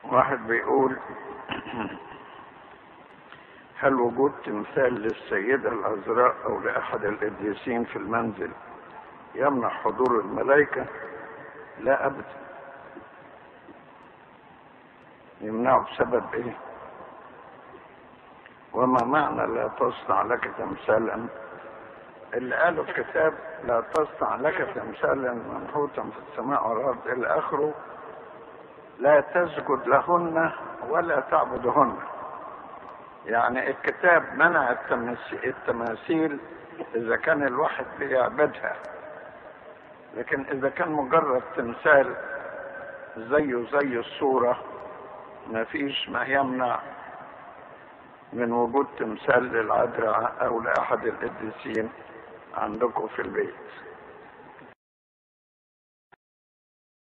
واحد بيقول هل وجود تمثال للسيدة العذراء أو لأحد القديسين في المنزل يمنع حضور الملائكة؟ لا أبدا يمنعه بسبب إيه؟ وما معنى لا تصنع لك تمثالا اللي قالوا الكتاب لا تصنع لك تمثالا منحوتا في السماء والارض الى اخره لا تسجد لهن ولا تعبدهن يعني الكتاب منع التماثيل اذا كان الواحد بيعبدها لكن اذا كان مجرد تمثال زيه زي الصورة ما فيش ما يمنع من وجود تمثال للعذراء او لاحد القديسين عندكم في البيت